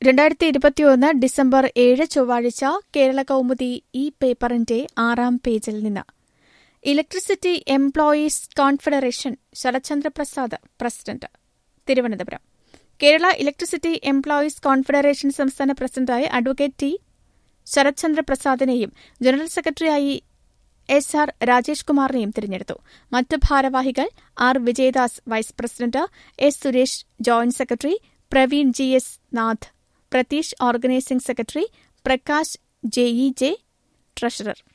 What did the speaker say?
രണ്ടായിരത്തി ഇരുപത്തിയൊന്ന് ഡിസംബർ ഏഴ് ചൊവ്വാഴ്ച കേരള കൗമുദി ഈ പേപ്പറിന്റെ ആറാം പേജിൽ നിന്ന് electricity employees confederation Sarathchandra Prasad president Thiruvananthapuram Kerala electricity employees confederation സംസ്ഥാന പ്രസിഡന്റായി അഡ്വക്കേറ്റ് ടി ശരത്ചന്ദ്ര പ്രസാദിനെയും ജനറൽ സെക്രട്ടറിയായി എസ് ആർ രാജേഷ് കുമാറിനെയും തിരഞ്ഞെടുത്തു മറ്റ് ഭാരവാഹികൾ R Vijayadas vice president S Suresh joint secretary Praveen G S Nath Pratheesh organising secretary Prakash J E J treasurer